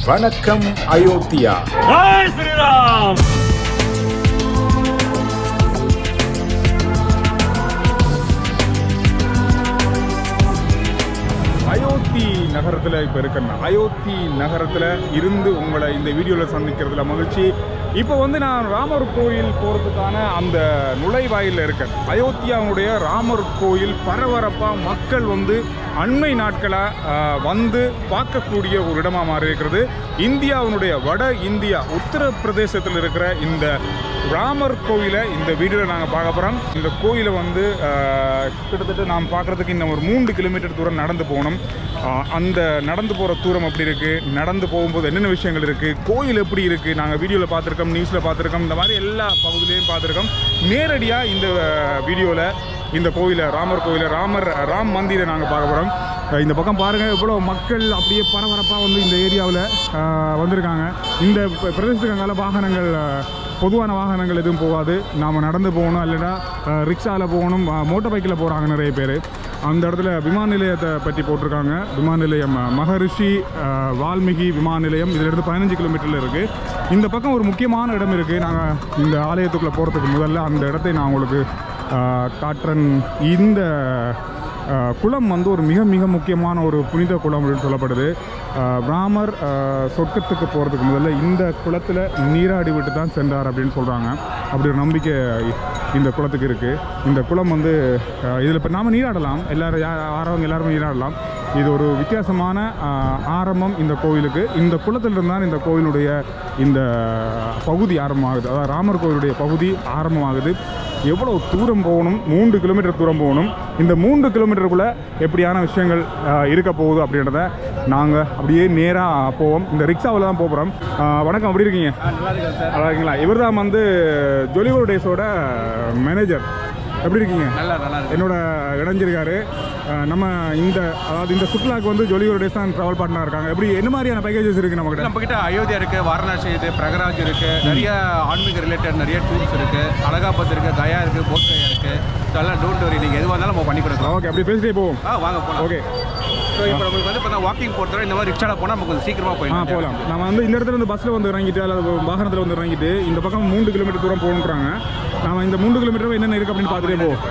வணக்கம் அயோத்தியா ஜெய் ஸ்ரீராம் அயோத்தி நகரத்தில் இப்போ இருக்கேன் அயோத்தி நகரத்தில் இருந்து உங்களை இந்த வீடியோவில் சந்திக்கிறதுல மகிழ்ச்சி இப்போ வந்து நான் ராமர் கோயில் போகிறதுக்கான அந்த நுழைவாயிலில் இருக்கேன் அயோத்தியாவுடைய ராமர் கோயில் பரபரப்பாக மக்கள் வந்து அண்மை நாட்களாக வந்து பார்க்கக்கூடிய ஒரு இடமாக மாறி இருக்கிறது இந்தியாவினுடைய வட இந்தியா உத்தரப்பிரதேசத்தில் இருக்கிற இந்த ராமர் கோயிலை இந்த வீடியோவில் நாங்கள் பார்க்க போகிறோம் இந்த கோயிலை வந்து ஆஹ், கிட்டத்தட்ட நாம் பார்க்குறதுக்கு இன்னும் ஒரு மூன்று கிலோமீட்டர் தூரம் நடந்து போகணும் ஆஹ், அந்த நடந்து போகிற தூரம் எப்படி இருக்குது நடந்து போகும்போது என்னென்ன விஷயங்கள் இருக்குது கோயில் எப்படி இருக்குது நாங்கள் வீடியோவில் பார்த்துருக்கோம் நியூஸில் பார்த்துருக்கோம் இந்த மாதிரி எல்லா பகுதியிலையும் பார்த்துருக்கோம் நேரடியாக இந்த வீடியோவில் இந்த கோயிலை ராமர் கோயிலை ராமர் ராம் மந்திரை நாங்கள் பார்க்க போகிறோம் இந்த பக்கம் பாருங்கள் எவ்வளோ மக்கள் அப்படியே பரபரப்பாக வந்து இந்த ஏரியாவில் வந்திருக்காங்க இந்த ப- பிரதேசத்துக்கு அங்கால வாகனங்கள் ஆஹ், பொதுவான வாகனங்கள் எதுவும் போகாது நாம் நடந்து போகணும் இல்லைன்னா ரிக்ஷாவில் போகணும் மோட்டர் பைக்கில் போகிறாங்க நிறைய பேர் அந்த இடத்துல விமான நிலையத்தை பற்றி போட்டிருக்காங்க விமான நிலையம் அஹ், மகரிஷி அஹ், வால்மீகி விமான நிலையம் இதிலிருந்து பதினஞ்சு கிலோமீட்டரில் இருக்குது இந்த பக்கம் ஒரு முக்கியமான இடம் இருக்குது நாங்கள் இந்த ஆலயத்துக்குள்ளே போகிறதுக்கு முதல்ல அந்த இடத்தை நான் உங்களுக்கு அஹ், காட்டுறேன் இந்த அஹ், குளம் வந்து ஒரு மிக மிக முக்கியமான ஒரு புனித குளம் அப்படின்னு சொல்லப்படுது அஹ், ராமர் அஹ், சொர்க்கத்துக்கு போகிறதுக்கு முதல்ல இந்த குளத்தில் நீராடி விட்டு தான் சென்றார் அப்படின்னு சொல்கிறாங்க அப்படி ஒரு நம்பிக்கை இந்த குளத்துக்கு இருக்குது இந்த குளம் வந்து இதில் இப்போ நாம் நீராடலாம் எல்லாரும் யா ஆறவங்க எல்லாருமே நீராடலாம் இது ஒரு வித்தியாசமான அஹ், ஆரம்பம் இந்த கோயிலுக்கு இந்த குளத்திலிருந்து தான் இந்த கோயிலுடைய இந்த பகுதி ஆரம்பமாகுது அதாவது ராமர் கோயிலுடைய பகுதி ஆரம்பமாகுது எவ்வளோ தூரம் போகணும் மூன்று கிலோமீட்டர் தூரம் போகணும் இந்த மூன்று கிலோமீட்டருக்குள்ளே எப்படியான விஷயங்கள் அஹ், இருக்க போகுது அப்படின்றத நாங்கள் அப்படியே நேராக போவோம் இந்த ரிக்ஷாவில் தான் போகிறோம் வணக்கம் எப்படி இருக்கீங்க நல்லா இருக்கேன் சார் நல்லா இருக்கீங்களா இவர் தான் வந்து ஜொலிவர் டேஸோட மேனேஜர் எப்படி இருக்கீங்க நல்லா நல்லா இருக்கு என்னோட இணைஞ்சிருக்காரு அஹ், நம்ம இந்த அதாவது இந்த சுற்றுலாக்கு வந்து ஜொலிவர் டேஸ் தான் ட்ராவல் பார்ட்னர் இருக்காங்க எப்படி என்ன மாதிரியான பேக்கேஜஸ் இருக்குது நம்மகிட்ட நம்ம கிட்ட அயோத்தியா இருக்கு வாரணாசி இருக்கு பிரகராஜ் இருக்கு நிறைய ஆன்மீக ரிலேட்டட் நிறைய டூர்ஸ் இருக்கு அலகாபாத் இருக்கு கயா இருக்கு போத் கயா இருக்கு அதெல்லாம் டோன்ட் வரி நீங்க எதுவாக இருந்தாலும் நம்ம பண்ணி கொடுக்கலாம் ஓகே அப்படி பேசிட்டே போவோம் ஆ வாங்க போலாம் ஓகே ஸோ இப்போ நம்மளுக்கு வந்து இப்போ வாக்கிங் பொறுத்தவரை இந்த மாதிரி ரிக்ஷாவில் போனால் நமக்கு கொஞ்சம் சீக்கிரமா ஆ போயிடலாம் போகலாம் நம்ம வந்து இந்த இடத்துல இருந்து பஸ்ஸில் வந்து இறங்கிட்டு அல்லது வாகனத்தில் வந்து இறங்கிட்டு இந்த பக்கம் மூன்று கிலோமீட்டர் தூரம் போகணுன்றாங்க நாம இந்த மூன்று கிலோமீட்டர் என்னென்ன இருக்குது அப்படின்னு பார்த்துட்டே போ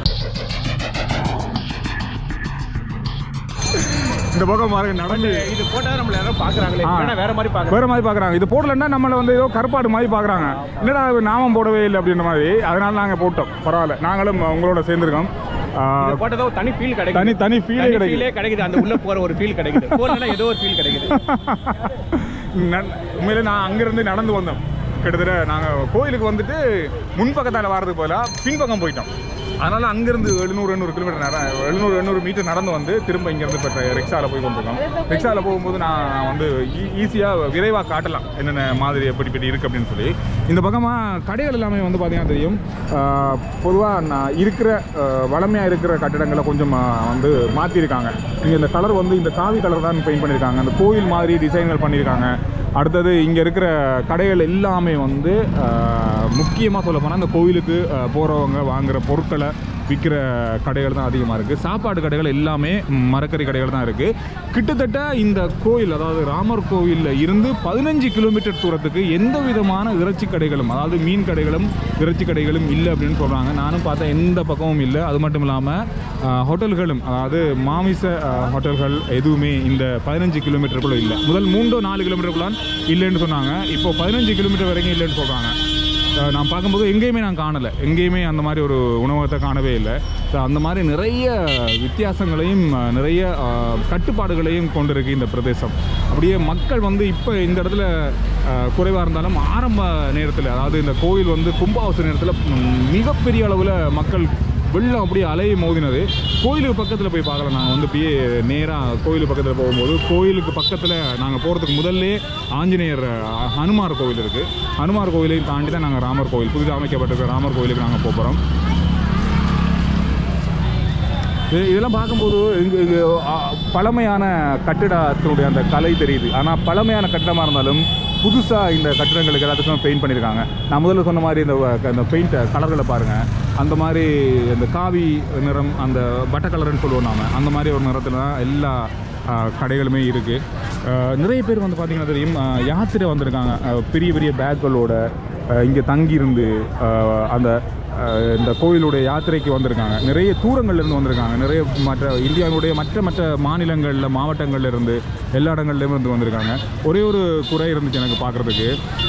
இந்த பக்கம் பாருங்க நடந்து இது போட்டால் நம்மள யாரும் பார்க்குறாங்களே ஆ. வேற மாதிரி பார்க்குறாங்க வேற மாதிரி பார்க்குறாங்க இது போடலன்னா நம்மளை வந்து ஏதோ கருப்பாடு மாதிரி பார்க்குறாங்க என்னடா இது நாமம் போடவே இல்லை அப்படின்ற மாதிரி அதனால நாங்கள் போட்டோம் பரவாயில்ல நாங்களும் உங்களோட சேர்ந்துருக்கோம் ஆ, இது போட்டதோ தனி ஃபீல் கிடைக்கும் தனி தனி ஃபீலே கிடைக்கும் ஃபீலே கிடைக்குது அந்த உள்ள போற ஒரு ஃபீல் கிடைக்குது போனா ஏதோ ஒரு ஃபீல் கிடைக்குது நன்- உண்மையிலே நான் அங்கேருந்து நடந்து வந்தோம் கிட்டத்தட்ட நாங்கள் கோயிலுக்கு வந்துட்டு முன்பக்கத்தால் வர்றதுக்கு பதிலாக பின்பக்கம் போயிட்டோம் அதனால் அங்கேருந்து எழுநூறு எண்ணூறு கிலோமீட்டர் நட எழுநூறு எண்ணூறு மீட்டர் நடந்து வந்து திரும்ப இங்கேருந்து இப்போ ரிக்ஷாவில் போய் கொண்டிருக்கோம் ரிக்ஷாவில் போகும்போது நான் வந்து ஈஸியாக விரைவாக காட்டலாம் என்னென்ன மாதிரி எப்படி இப்படி இருக்குது அப்படின்னு சொல்லி இந்த பக்கமாக கடைகள் எல்லாமே வந்து பார்த்தீங்கன்னா தெரியும் பொதுவாக நான் இருக்கிற வளமையாக இருக்கிற கட்டிடங்களை கொஞ்சம் ஆ, வந்து மாற்றிருக்காங்க இங்கே இந்த கலர் வந்து இந்த காவி கலர் தான் பெயிண்ட் பண்ணியிருக்காங்க அந்த கோயில் மாதிரி டிசைன்கள் பண்ணியிருக்காங்க அடுத்தது இங்கே இருக்கிற கடைகள் எல்லாமே வந்து முக்கியமாக சொல்ல போனால் இந்த கோயிலுக்கு போகிறவங்க வாங்குகிற பொருட்களை விற்கிற கடைகள் தான் அதிகமாக இருக்குது சாப்பாடு கடைகள் எல்லாமே ம், மரக்கறி கடைகள் தான் இருக்குது கிட்டத்தட்ட இந்த கோயில் அதாவது ராமர் கோயிலில் இருந்து பதினஞ்சு கிலோமீட்டர் தூரத்துக்கு எந்த விதமான இறைச்சி கடைகளும் அதாவது மீன் கடைகளும் இறைச்சி கடைகளும் இல்லை அப்படின்னு சொல்கிறாங்க நானும் பார்த்தேன் எந்த பக்கமும் இல்லை அது மட்டும் இல்லாமல் ஹோட்டல்களும் அதாவது மாமிச அஹ், ஹோட்டல்கள் எதுவுமே இந்த பதினஞ்சு கிலோமீட்டருக்குள்ளே இல்லை முதல் மூன்றோ நாலு கிலோமீட்டருக்குள்ளான் இல்லைன்னு சொன்னாங்க இப்போ பதினஞ்சு கிலோமீட்டர் வரைக்கும் இல்லைன்னு சொல்கிறாங்க அஹ் நான் பார்க்கும்போது எங்கேயுமே நான் காணலை எங்கேயுமே அந்த மாதிரி ஒரு உணவகத்தை காணவே இல்லை ஸோ அந்த மாதிரி நிறைய வித்தியாசங்களையும் அஹ், நிறைய அஹ், கட்டுப்பாடுகளையும் கொண்டிருக்கு இந்த பிரதேசம் அப்படியே மக்கள் வந்து இப்போ இந்த இடத்துல குறைவாக இருந்தாலும் ஆரம்ப நேரத்தில் அதாவது இந்த கோயில் வந்து கும்பாவச நேரத்தில் ம், மிகப்பெரிய அளவில் மக்கள் வெள்ளம் அப்படியே அலையை மோதினது கோயிலுக்கு பக்கத்தில் போய் பார்க்கலாம் நாங்கள் வந்து அப்படியே நேராக கோயிலுக்கு பக்கத்தில் போகும்போது கோயிலுக்கு பக்கத்தில் நாங்கள் போகிறதுக்கு முதல்லே ஆஞ்சநேயர் அஹ், ஹனுமார் கோவில் இருக்குது ஹனுமார் கோயிலையும் தாண்டி தான் நாங்கள் ராமர் கோயில் புதிதாக அமைக்கப்பட்டிருக்கிற ராமர் கோயிலுக்கு நாங்கள் போகிறோம் இது- இதெல்லாம் பார்க்கும்போது இங்கு இங்கு ஆ, பழமையான கட்டிடத்தினுடைய அந்த கலை தெரியுது ஆனால் பழமையான கட்டிடமாக இருந்தாலும் புதுசாக இந்த கட்டிடங்களுக்கு எல்லாத்துக்கும் பெயிண்ட் பண்ணியிருக்காங்க நான் முதல்ல சொன்ன மாதிரி இந்த வ- அந்த பெயிண்ட் கலர்களை பாருங்கள் அந்த மாதிரி அந்த காவி நிறம் அந்த பட்டை கலர்னு சொல்லுவோம் நாம அந்த மாதிரி ஒரு நிறத்தில் தான் எல்லா ஆஹ், கடைகளுமே இருக்குது நிறைய பேர் வந்து பார்த்திங்கன்னா தெரியும் ஆஹ், யாத்திரை வந்திருக்காங்க ஆஹ், பெரிய பெரிய பேக்குகளோட இங்கே தங்கியிருந்து ஆஹ், அந்த ஆஹ், இந்த கோயிலுடைய யாத்திரைக்கு வந்திருக்காங்க நிறைய தூரங்கள்ல இருந்து வந்திருக்காங்க நிறைய மற்ற இந்தியாவுடைய மற்ற மற்ற மாநிலங்களில் மாவட்டங்கள்ல இருந்து எல்லா இடங்கள்லேயும் இருந்து வந்திருக்காங்க ஒரே ஒரு குறை இருந்துச்சு எனக்கு பார்க்குறதுக்கு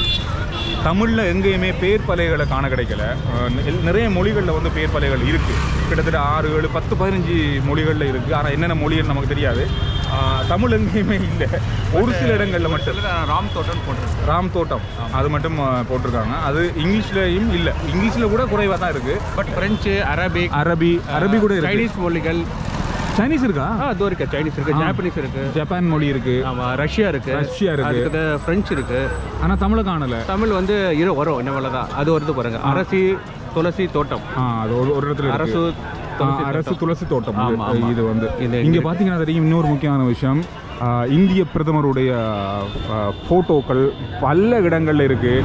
தமிழில் எங்கேயுமே பேர் பலகைகளை காண கிடைக்கல அஹ் நெ- நிறைய மொழிகளில் வந்து பேர் பலகைகள் இருக்குது கிட்டத்தட்ட ஆறு ஏழு பத்து பதினஞ்சு மொழிகளில் இருக்குது ஆனால் என்னென்ன மொழின்னு நமக்கு தெரியாது அஹ் தமிழ் எங்கேயுமே இல்லை ஒரு சில இடங்களில் மட்டும் ராம் தோட்டம் போட்டிருக்கு ராம் தோட்டம் அது மட்டும் அஹ், போட்டிருக்காங்க அது இங்கிலீஷ்லையும் இல்லை இங்கிலீஷில் கூட குறைவாக தான் இருக்குது பட் பிரெஞ்சு அரபிக் அரபி அரபி கூட இருக்கு சைனீஸ் மொழிகள் சைனீஸ் இருக்கா ஆ அது இருக்கு சைனீஸ் இருக்கு ஆ. ஜாப்பனீஸ் இருக்கு ஜப்பான் மொழி இருக்கு ஆமா ரஷ்யா இருக்கு ரஷ்யா இருக்கு. அதுக்கு பிரெஞ்சு இருக்கு ஆனால் தமிழை காணல தமிழ் வந்து இரு வரும் என்ன தான் அது வருது பாருங்க அரசி துளசி தோட்டம் ஆ அது ஒரு ஒரு இடத்துல இருக்கு. அரசு ஆ, துளசி அரசு தோட்டம். துளசி தோட்டம் இது- ஆமா, ஆமா. இது வந்து இது இங்க பாத்தீங்கன்னா தெரியும் இன்னொரு முக்கியமான விஷயம் ஆ, இந்திய பிரதமருடைய ஆ, போட்டோக்கள் பல இடங்கள்ல இருக்கு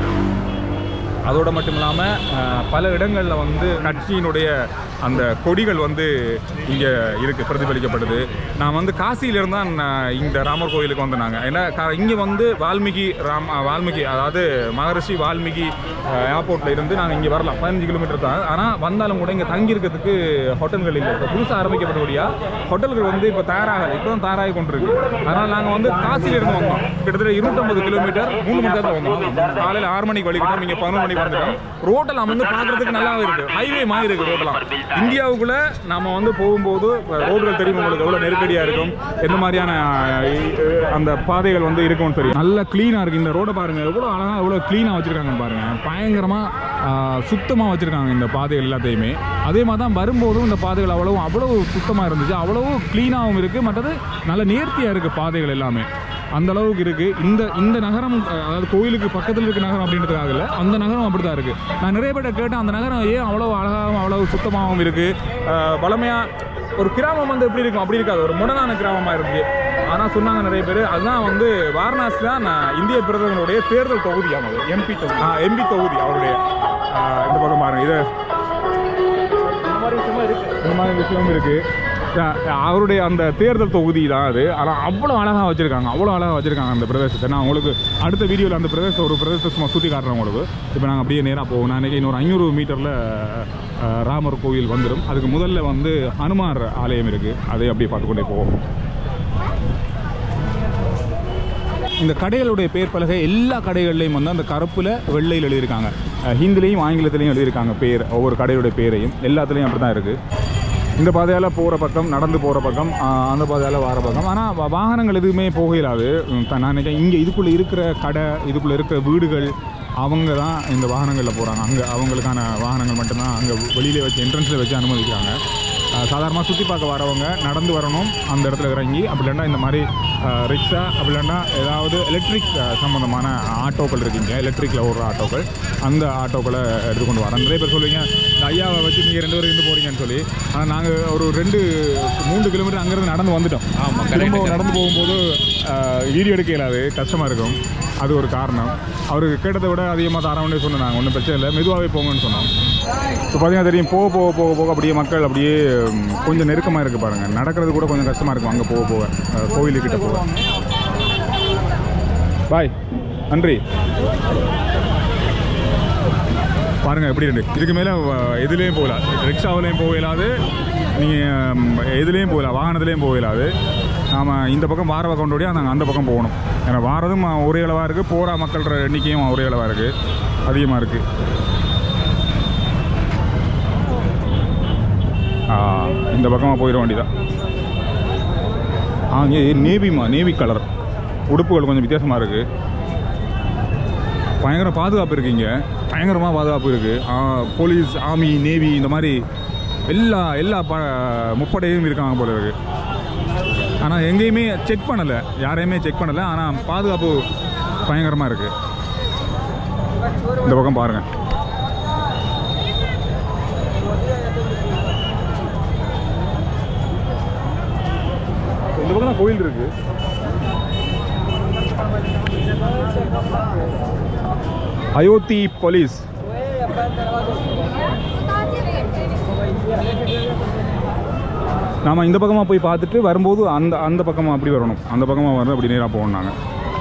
அதோட மட்டும் இல்லாமல் பல இடங்களில் வந்து கட்சியினுடைய அந்த கொடிகள் வந்து இங்கே இருக்குது பிரதிபலிக்கப்படுது நான் வந்து காசியிலிருந்து தான் நான் இந்த ராமர் கோயிலுக்கு வந்து நாங்கள் ஏன்னா இங்கே வந்து வால்மீகி ராம் வால்மீகி அதாவது மகரிஷி வால்மீகி ஏர்போர்ட்டில் இருந்து நாங்கள் இங்கே வரலாம் பதினஞ்சு கிலோமீட்டர் தான் ஆனால் வந்தாலும் கூட இங்கே தங்கியிருக்கிறதுக்கு ஹோட்டல்கள் இல்லை இப்போ புதுசாக ஆரம்பிக்கப்பட்டபடியா ஹோட்டல்கள் வந்து இப்போ தயாராகலை இப்போ தான் தயாராகி கொண்டிருக்கு அதனால் நாங்கள் வந்து காசியிலிருந்து வந்தோம் கிட்டத்தட்ட இருநூற்றம்பது கிலோமீட்டர் மூணு மணி நேரத்தில் வந்தோம் காலையில் ஆறு மணிக்கு வலிக்கிட்டோம் இங்கே பதினொரு மணிக்கு வந்துட்டோம் ரோட்டெல்லாம் வந்து பார்க்குறதுக்கு நல்லாவே இருக்குது ஹைவே மாதிரி இருக்குது ரோட்டெல்லாம் இந்தியாவுக்குள்ள நாம வந்து போகும்போது ரோடுகள் தெரியும் உங்களுக்கு எவ்வளோ நெருக்கடியாக இருக்கும் எந்த மாதிரியான அஹ், அந்த பாதைகள் வந்து இருக்கும்னு தெரியும் நல்ல க்ளீனாக இருக்குது இந்த ரோடை பாருங்கள் எவ்வளோ அழகாக எவ்வளோ க்ளீனாக வச்சுருக்காங்கன்னு பாருங்கள் பயங்கரமாக சுத்தமாக வச்சுருக்காங்க இந்த பாதைகள் எல்லாத்தையுமே அதே மாதிரி தான் வரும்போதும் இந்த பாதைகள் அவ்வளவு அவ்வளவு சுத்தமாக இருந்துச்சு அவ்வளவு க்ளீனாகவும் இருக்குது மற்றது நல்ல நேர்த்தியாக இருக்குது பாதைகள் எல்லாமே அந்த அளவுக்கு இருக்கு இந்த இந்த நகரம் அஹ், அதாவது கோயிலுக்கு பக்கத்தில் இருக்க நகரம் அப்படின்றதுக்காக இல்லை அந்த நகரம் அப்படி தான் இருக்கு நான் நிறைய பேர்ட்ட கேட்டேன் அந்த நகரம் ஏன் அவ்வளோ அழகாகவும் அவ்வளோ சுத்தமாகவும் இருக்கு அஹ், பழமையா ஒரு கிராமம் வந்து எப்படி இருக்கும் அப்படி இருக்காது ஒரு முடனான கிராமமாக இருக்கு ஆனால் சொன்னாங்க நிறைய பேர் அதுதான் வந்து வாரணாசி தான் நான் இந்திய பிரதமருடைய தேர்தல் தொகுதி ஆனது எம்பி தொகுதி எம்பி தொகுதி அவருடைய அஹ், இந்த பக்கம் பாருங்க இது இந்த மாதிரி விஷயமும் இருக்கு அஹ் அவருடைய அந்த தேர்தல் தொகுதி தான் அது ஆனால் அவ்வளோ அழகாக வச்சுருக்காங்க அவ்வளோ அழகாக வச்சுருக்காங்க அந்த பிரதேசத்தை நான் உங்களுக்கு அடுத்த வீடியோவில் அந்த பிரதேசம் ஒரு பிரதேசத்தை சும்மா சுற்றி காட்டுறேன் உங்களுக்கு இப்போ நாங்கள் அப்படியே நேராக போவோம் நான் இன்னைக்கு இன்னொரு ஐநூறு மீட்டரில் ராமர் கோயில் வந்துடும் அதுக்கு முதல்ல வந்து ஹனுமார் ஆலயம் இருக்குது அதை அப்படியே பார்த்துக்கொண்டே போவோம் இந்த கடைகளுடைய பேர் பலகை எல்லா கடைகள்லையும் வந்து அந்த கருப்பில் வெள்ளையில் எழுதியிருக்காங்க அஹ் ஹிந்திலையும் ஆங்கிலத்திலையும் எழுதியிருக்காங்க பேர் ஒவ்வொரு கடையுடைய பேரையும் எல்லாத்துலேயும் அப்படி தான் இருக்குது இந்த பாதையால் போகிற பக்கம் நடந்து போகிற பக்கம் ஆஹ் அந்த பாதையால் வர பக்கம் ஆனால் வாகனங்கள் எதுவுமே போக இயலாது உம் த- நான் நினைக்கிறேன் இங்கே இதுக்குள்ளே இருக்கிற கடை இதுக்குள்ளே இருக்கிற வீடுகள் அவங்க தான் இந்த வாகனங்களில் போகிறாங்க அங்கே அவங்களுக்கான வாகனங்கள் மட்டும்தான் அங்கே வெளியிலே வச்சு என்ட்ரன்ஸில் வச்சு அனுமதிக்கிறாங்க சாதாரணமாக சுற்றி பார்க்க வரவங்க நடந்து வரணும் அந்த இடத்துல இறங்கி அப்படி இல்லைன்னா இந்த மாதிரி ஆஹ் ரிக்ஷா அப்படி இல்லைன்னா ஏதாவது எலக்ட்ரிக் சம்மந்தமான ஆட்டோக்கள் இருக்கீங்க எலக்ட்ரிக்கில் ஓடுற ஆட்டோக்கள் அந்த ஆட்டோக்களை எடுத்துக்கொண்டு வரேன் நிறைய பேர் சொல்லுவீங்க இந்த ஐயாவை வச்சு நீங்கள் ரெண்டு பேரும் இருந்து போகிறீங்கன்னு சொல்லி ஆனால் நாங்கள் ஒரு ரெண்டு மூன்று கிலோமீட்டர் அங்கேருந்து நடந்து வந்துட்டோம் ஆமா, திரும்ப correct. நடந்து போகும்போது வீடியோ எடுக்க இயலாது கஷ்டமாக இருக்கும் அது ஒரு காரணம் அவருக்கு கேட்டதை விட அதிகமாக தரவனே சொன்னோம் நாங்கள் ஒன்றும் பிரச்சனை இல்லை மெதுவாகவே போங்கன்னு சொன்னோம் இப்போ பார்த்தீங்கன்னா தெரியும் போக போக போக போக அப்படியே மக்கள் அப்படியே ம், கொஞ்சம் நெருக்கமாக இருக்குது பாருங்கள் நடக்கிறது கூட கொஞ்சம் கஷ்டமாக இருக்கும் அங்கே போக போக அஹ், கோயிலுக்கிட்ட போக பாய் நன்றி பாருங்கள் எப்படி இருக்கு இதுக்கு மேலே எதுலேயும் போகலாம் ரிக்ஷாவிலையும் போக இயலாது நீங்கள் எதுலேயும் போகலாம் வாகனத்துலேயும் போக இயலாது நாம் இந்த பக்கம் வார பக்கம் ஓடியா நாங்கள் அந்த பக்கம் போகணும் ஏன்னா வாரதும் ஒரே அளவாக இருக்குது போகிற மக்கள் எண்ணிக்கையும் ஒரே அளவாக இருக்குது அதிகமாக இருக்குது இந்த பக்கமாக போயிட வேண்டியதான் ஆ இங்கே நேவிமா நேவி கலர் உடுப்புகள் கொஞ்சம் வித்தியாசமாக இருக்குது பயங்கர பாதுகாப்பு இருக்கு இங்கே பயங்கரமாக பாதுகாப்பு இருக்குது போலீஸ் ஆர்மி நேவி இந்த மாதிரி எல்லா எல்லா ப முப்படையும் இருக்காங்க போல இருக்கு ஆனால் எங்கேயுமே செக் பண்ணலை யாரையுமே செக் பண்ணலை ஆனால் பாதுகாப்பு பயங்கரமாக இருக்குது இந்த பக்கம் பாருங்கள் இந்த பக்கம் தான் கோயில் இருக்குது அயோத்தி போலீஸ் நாம இந்த பக்கமாக போய் பார்த்துட்டு வரும்போது அந்த அந்த பக்கமாக அப்படி வரணும் அந்த பக்கமாக வந்து அப்படி நேராக போகணும் நாங்கள்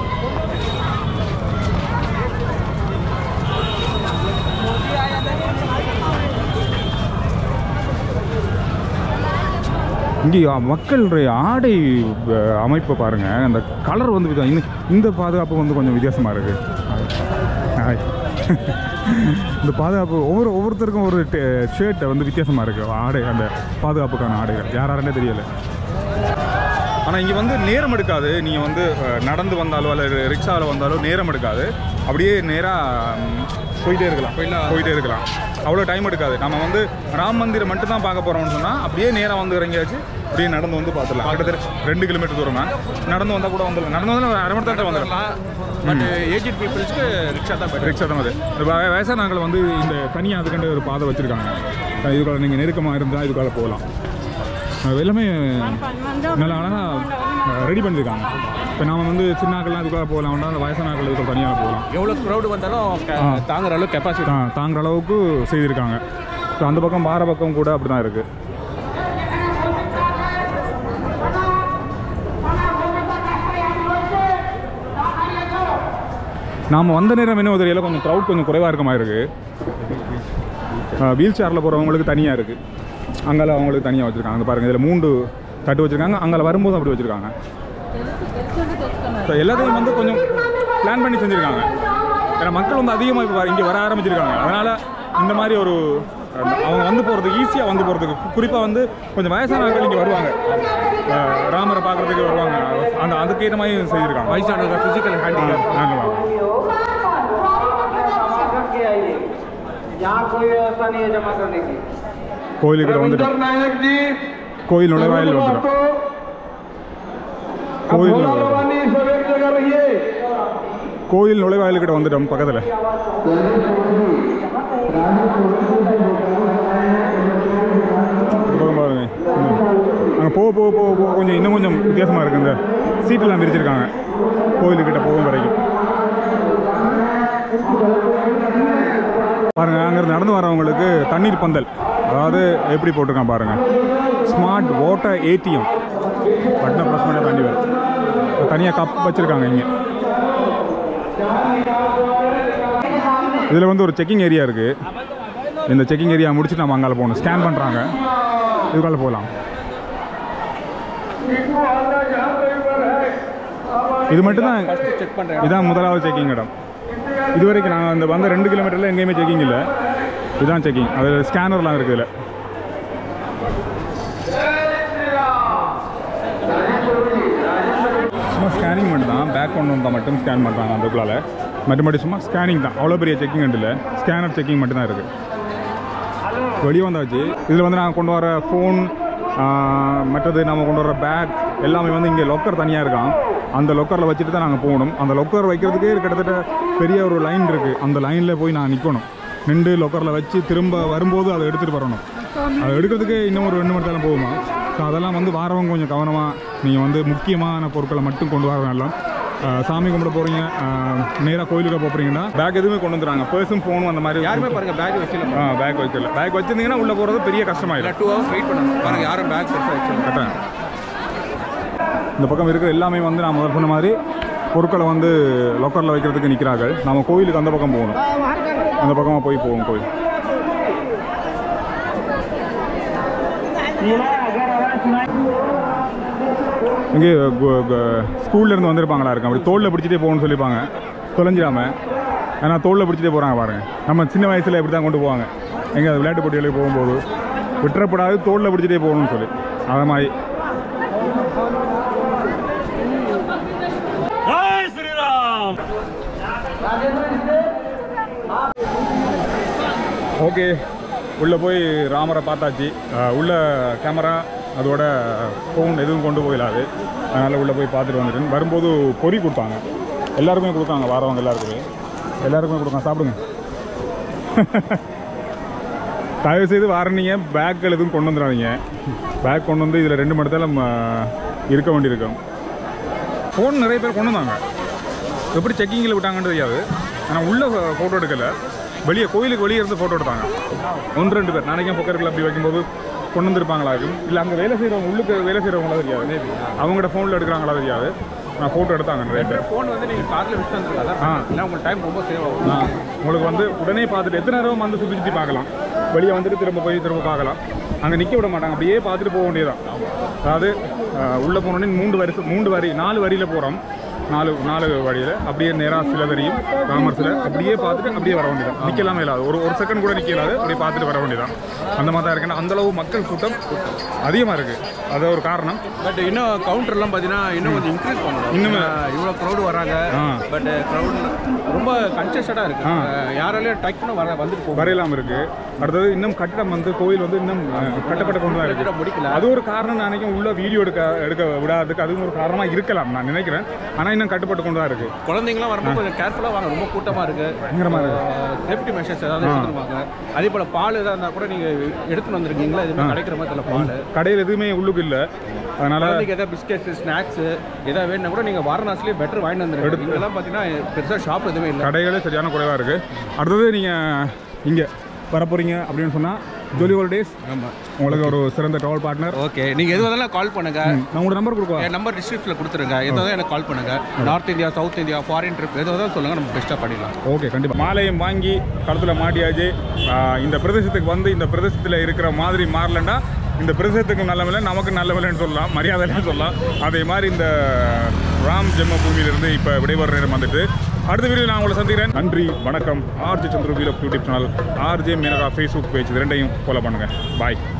இங்கே மக்களுடைய ஆடை அஹ், அமைப்பை பாருங்கள் அந்த கலர் வந்து விதம் இந்த இந்த பாதுகாப்பு வந்து கொஞ்சம் வித்தியாசமாக இருக்குது ஹாய் இந்த பாதுகாப்பு ஒவ்வொரு ஒவ்வொருத்தருக்கும் ஒரு ஷர்ட்டை வந்து வித்தியாசமாக இருக்குது ஆடை அந்த பாதுகாப்புக்கான ஆடைகள் யாராருன்னே தெரியலை ஆனால் இங்கே வந்து நேரம் எடுக்காது நீங்கள் வந்து அஹ், நடந்து வந்தாலோ அல்லது ரிக்ஷாவில் வந்தாலோ நேரம் எடுக்காது அப்படியே நேராக போயிட்டே இருக்கலாம் போயிட்டே இருக்கலாம் அவ்வளோ டைம் எடுக்காது நம்ம வந்து ராம் மந்திரம் மட்டும் தான் பார்க்க போகிறோம்னு சொன்னால் அப்படியே நேராக வந்து இறங்கியாச்சு அப்படியே நடந்து வந்து பார்த்துடலாம் கிட்டத்தட்ட ரெண்டு கிலோமீட்டர் தூரம் தான் நடந்து வந்தால் கூட வந்துடலாம் நடந்து வந்தால் ஒரு அரை மணி நேரத்தில் வந்துடலாம் பட் ஏஜெட் பீப்புள்ஸ்க்கு ரிக்ஷா தான் பெட்டர் ரிக்ஷா தான் அது இந்த வய- வயசானவங்களை வந்து இந்த தனியாக அதுக்கண்டு ஒரு பாதை வச்சுருக்காங்க இதுக்காக நீங்கள் நெருக்கமாக இருந்தால் இதுக்காக போகலாம் அது எல்லாமே நல்லா அழகாக ரெடி பண்ணியிருக்காங்க இப்போ நாம வந்து சின்னாக்கள்லாம் இதுக்காக போகலாம் அந்த வயசானாக்கள் இதுக்கு தனியாக போகலாம் எவ்வளோ க்ரௌடு வந்தாலும் க- ஆ. தாங்குற அளவுக்கு கெப்பாசிட்டி தா தாங்குற அளவுக்கு செய்திருக்காங்க ஸோ அந்த பக்கம் பார பக்கம் கூட அப்படி தான் இருக்குது நாம் வந்த நேரம் என்ன தெரியல கொஞ்சம் க்ரௌட் கொஞ்சம் குறைவாக இருக்க மாதிரி இருக்குது வீல் சேரில் போகிறவங்களுக்கு தனியாக இருக்குது அங்கால அவங்களுக்கு தனியாக வச்சுருக்காங்க அங்கே பாருங்கள் இதில் மூன்று தட்டு வச்சுருக்காங்க அங்கால வரும்போது அப்படி வச்சுருக்காங்க ஸோ எல்லாத்தையும் வந்து கொஞ்சம் பிளான் பண்ணி செஞ்சுருக்காங்க ஏன்னா மக்கள் வந்து அதிகமாக இப்போ இங்கே வர ஆரம்பிச்சிருக்காங்க அதனால் இந்த மாதிரி ஒரு அஹ், அவங்க வந்து போகிறதுக்கு ஈஸியாக வந்து போகிறதுக்கு குறிப்பாக வந்து கொஞ்சம் வயசான ஆட்கள் இங்கே வருவாங்க அஹ், ராமரை பார்க்குறதுக்கு வருவாங்க அந்த அதுக்கேற்ற மாதிரி செய்திருக்காங்க வயசானவங்க ஃபிசிக்கல் ஹேண்டிகேப் நாங்கள் यहाँ कोई व्यवस्था नहीं है जमा करने की கோயிலுக்கிட்ட வந்துட்டு नायक जी கோயில் நுழைவாயில் வந்துடும் கோயில் நுழைவாயில். सब एक जगह रहिए கோயில் நுழைவாயில்கிட்ட வந்துட்டோம் பக்கத்தில் பாருங்க அங்கே போக போக போக போக கொஞ்சம் இன்னும் கொஞ்சம் வித்தியாசமாக இருக்குது இந்த சீட்டெல்லாம் விரிச்சிருக்காங்க கோயிலுக்கிட்ட போகும் வரைக்கும் பாருங்க அங்கிருந்து நடந்து வரவங்களுக்கு தண்ணீர் பந்தல் அதாவது எப்படி போட்டிருக்கான் பாருங்க ஸ்மார்ட் வாட்டர் ஏடிஎம் பட்டனை ப்ரெஸ் பண்ண தண்ணி வரும் தனியாக கப் வச்சுருக்காங்க இங்கே இதில் வந்து ஒரு செக்கிங் ஏரியா இருக்குது இந்த செக்கிங் ஏரியா முடிச்சுட்டு நம்ம அங்கால போகணும் ஸ்கேன் பண்ணுறாங்க இதுக்கால போகலாம் இது மட்டும்தான் செக் பண்ணுறேன் இதான் முதலாவது செக்கிங் இடம் இது வரைக்கும் நாங்கள் அந்த வந்த ரெண்டு கிலோமீட்டரில் எங்கேயுமே செக்கிங் இல்லை இதுதான் செக்கிங் அது ஸ்கேனர்லாம் இருக்குது இதில் சும்மா ஸ்கேனிங் மட்டும் தான் பேக் கொண்டு வந்தால் மட்டும் ஸ்கேன் பண்ணுறாங்க அதுக்குள்ளால மற்றபடி சும்மா ஸ்கேனிங் தான் அவ்வளோ பெரிய செக்கிங் இல்லை ஸ்கேனர் செக்கிங் மட்டும் தான் இருக்குது வெளியே வந்தாச்சு இதில் வந்து நாங்கள் கொண்டு வர ஃபோன் மற்றது நம்ம கொண்டு வர பேக் எல்லாமே வந்து இங்கே லொக்கர் தனியாக இருக்கான் அந்த லொக்கரில் வச்சுட்டு தான் நாங்கள் போகணும் அந்த லொக்கர் வைக்கிறதுக்கே கிட்டத்தட்ட பெரிய ஒரு லைன் இருக்குது அந்த லைனில் போய் நான் நிற்கணும் நின்று லொக்கரில் வச்சு திரும்ப வரும்போது அதை எடுத்துகிட்டு வரணும் அதை எடுக்கிறதுக்கு இன்னும் ஒரு ரெண்டு மணி நேரம் போகுமா ஸோ அதெல்லாம் வந்து வாரவங்க கொஞ்சம் கவனமாக நீங்கள் வந்து முக்கியமான பொருட்களை மட்டும் கொண்டு வர வேண்டாம் ஆஹ் சாமி கும்பிட போகிறீங்க நேராக கோயிலுக்கு போகிறீங்கன்னா பேக் எதுவுமே கொண்டு வந்துடுறாங்க பர்ஸும் ஃபோனும் அந்த மாதிரி யாருமே பாருங்க பேக் வச்சு ஆ பேக் வைக்கல பேக் வச்சிருந்தீங்கன்னா உள்ளே போகிறது பெரிய கஷ்டமாயிடும் டூ ஹவர்ஸ் வெயிட் பண்ணணும் பாருங்க யாரும் பேக் பெருசாக வச்சு கரெக்டாக இந்த பக்கம் இருக்கிற எல்லாமே வந்து நான் முதல் சொன்ன மாதிரி பொருட்களை வந்து லொக்கரில் வைக்கிறதுக்கு நிற்கிறார்கள் நம்ம கோயிலுக்கு அந்த பக்கம் போகணும் அந்த பக்கமாக போய் போவோம் கோயில் இங்கே ஸ்கூல்லேருந்து வந்திருப்பாங்களா இருக்கும் அப்படி தோளில் பிடிச்சிட்டே போகணும்னு சொல்லியிருப்பாங்க தொலைஞ்சிடாம ஆனால் தோளில் பிடிச்சிட்டே போகிறாங்க பாருங்க நம்ம சின்ன வயசில் இப்படி தான் கொண்டு போவாங்க எங்கே விளையாட்டு போட்டிகளுக்கு போகும்போது விட்டுறப்படாது தோளில் பிடிச்சிட்டே போகணும்னு சொல்லி அது மாதிரி ஓகே உள்ளே போய் ராமரை பார்த்தாச்சு அஹ் உள்ள கேமரா அதோட ஃபோன் எதுவும் கொண்டு போயிடாது அதனால் உள்ளே போய் பார்த்துட்டு வந்துட்டேன் வரும்போது பொறி கொடுத்தாங்க எல்லாருக்குமே கொடுத்தாங்க வாரவங்க எல்லாருக்குமே எல்லாருக்குமே கொடுக்காங்க சாப்பிடுங்க தயவு செய்து வாரணிங்க பேக்கில் எதுவும் கொண்டு வந்துடாதீங்க பேக் கொண்டு வந்து இதில் ரெண்டு மணி நேரம் இருக்க வேண்டியிருக்கும் ஃபோன் நிறைய பேர் கொண்டு வந்தாங்க எப்படி செக்கிங்கில் விட்டாங்கன்னு தெரியாது ஆனால் உள்ளே ஃபோட்டோ எடுக்கலை வெளியே கோயிலுக்கு வெளியே இருந்து ஃபோட்டோ எடுத்தாங்க ஒன்று ரெண்டு பேர் நாளைக்கும் பொக்கர் அப்படி வைக்கும்போது கொண்டு வந்திருப்பாங்களா இருக்கும் இல்லை அங்கே வேலை செய்கிறவங்க உள்ளுக்கு வேலை செய்கிறவங்களா தெரியாது அவங்களோட ஃபோனில் எடுக்கிறாங்களா தெரியாது நான் ஃபோட்டோ எடுத்தாங்க ரேட்டு ஃபோன் வந்து நீங்கள் காரில் விட்டு வந்துருக்காங்க ஆ. இல்லை உங்களுக்கு டைம் ரொம்ப சேவ் ஆகும் ஆ உங்களுக்கு வந்து உடனே பார்த்துட்டு எத்தனை நேரம் வந்து சுற்றி சுற்றி பார்க்கலாம் வெளியே வந்துட்டு திரும்ப போய் திரும்ப பார்க்கலாம் அங்கே நிற்க விட மாட்டாங்க அப்படியே பார்த்துட்டு போக வேண்டியதான் அதாவது உள்ளே போனோடனே மூன்று வரி மூன்று வரி நாலு வரியில் போகிறோம் நாலு நாலு வழியில் அப்படியே நேராக சில வரியும் காமர்ஸில் அப்படியே பார்த்துட்டு அப்படியே வர வேண்டியதான் நிற்கலாமே இல்லாது ஒரு ஒரு செகண்ட் கூட நிற்கலாது அப்படியே பார்த்துட்டு வர வேண்டியதான் அந்த மாதிரி தான் இருக்குன்னா அந்தளவு மக்கள் கூட்டம் அதிகமாக இருக்குது அது ஒரு காரணம் பட் இன்னும் கவுண்டர்லாம் பார்த்தீங்கன்னா இன்னும் கொஞ்சம் இன்க்ரீஸ் பண்ணணும் இன்னுமே. இன்னும் இவ்வளோ க்ரௌடு வராங்க ஆ. பட் க்ரௌட் ரொம்ப கன்செஸ்டடாக இருக்கு ஆ. அஹ் யாராலையும் டக்குன்னு வர வந்துட்டு போக வரையலாம் இருக்கு அடுத்தது இன்னும் கட்டடம் வந்து கோயில் வந்து இன்னும் அஹ், கட்டப்பட்டு கொண்டு தான் இருக்கு முடியல. முடிக்கல அது ஒரு காரணம் நான் நினைக்கிறேன் உள்ள வீடியோ எடுக்க எடுக்க விடாததுக்கு அதுவும் ஒரு காரணமா இருக்கலாம் நான் நினைக்கிறேன் ஆனா இன்னும் கட்டுப்பட்டு கொண்டு தான் இருக்கு குழந்தைங்களாம் வரும்போது கொஞ்சம் கேர்ஃபுல்லாக வாங்க ரொம்ப கூட்டமாக இருக்கு பயங்கரமா இருக்கு சேஃப்டி மெஷர்ஸ் ஏதாவது எடுத்துருவாங்க அதே போல் பால் எதாவது இருந்தால் கூட நீங்கள் எடுத்துன்னு வந்திருக்கீங்களா எதுவுமே கிடைக்கிற மாதிரி தெரியல பால் கடையில் எதுவுமே உள்ளுக்கு இல்லை அதனால குழந்தைக்கு ஏதாவது பிஸ்கெட்ஸ் ஸ்நாக்ஸ் எதாவது வேணும்னா கூட நீங்கள் வாரணாசிலே பெட்டர் வாங்கிட்டு வந்துருக்கீங்க இங்கெல்லாம் பார்த்தீங்கன்னா பெருசாக ஷாப் எதுவுமே இல்லை கடைகளே சரியான குறைவா இருக்கு அடுத்தது நீங்க இங்க வர போறீங்க அப்படின்னு சொன்னா ஜோலி ஹாலிடேஸ் ஆமாம் உங்களுக்கு ஒரு சிறந்த ட்ராவல் பார்ட்னர் ஓகே நீங்கள் எது வந்தாலும் கால் பண்ணுங்க நான் உங்களோட நம்பர் கொடுக்குவா என் நம்பர் டிஸ்கிரிப்ஷனில் கொடுத்துருங்க எதாவது எனக்கு கால் பண்ணுங்க north India south India foreign trip எதாவது சொல்லுங்க நம்ம பெஸ்ட்டாக பண்ணிடலாம் ஓகே கண்டிப்பாக மாலையும் வாங்கி கழுத்தில் மாட்டியாச்சு ஆஹ் இந்த பிரதேசத்துக்கு வந்து இந்த பிரதேசத்தில் இருக்கிற மாதிரி மாறலன்னா இந்த பிரதேசத்துக்கு நல்ல விலை நமக்கு நல்ல விலைன்னு சொல்லலாம் மரியாதைன்னு சொல்லலாம் அதே மாதிரி இந்த ராம் ஜென்ம பூமியிலிருந்து இப்போ விடைபெற நேரம் வந்துட்டு அடுத்த வீடியோ நான் உங்களை சந்திக்கிறேன் நன்றி வணக்கம் ஆர்ஜே சந்திர வீலப் YouTube channel RJ Menaka Facebook page இது ரெண்டையும் ஃபாலோ பண்ணுங்கள் பாய்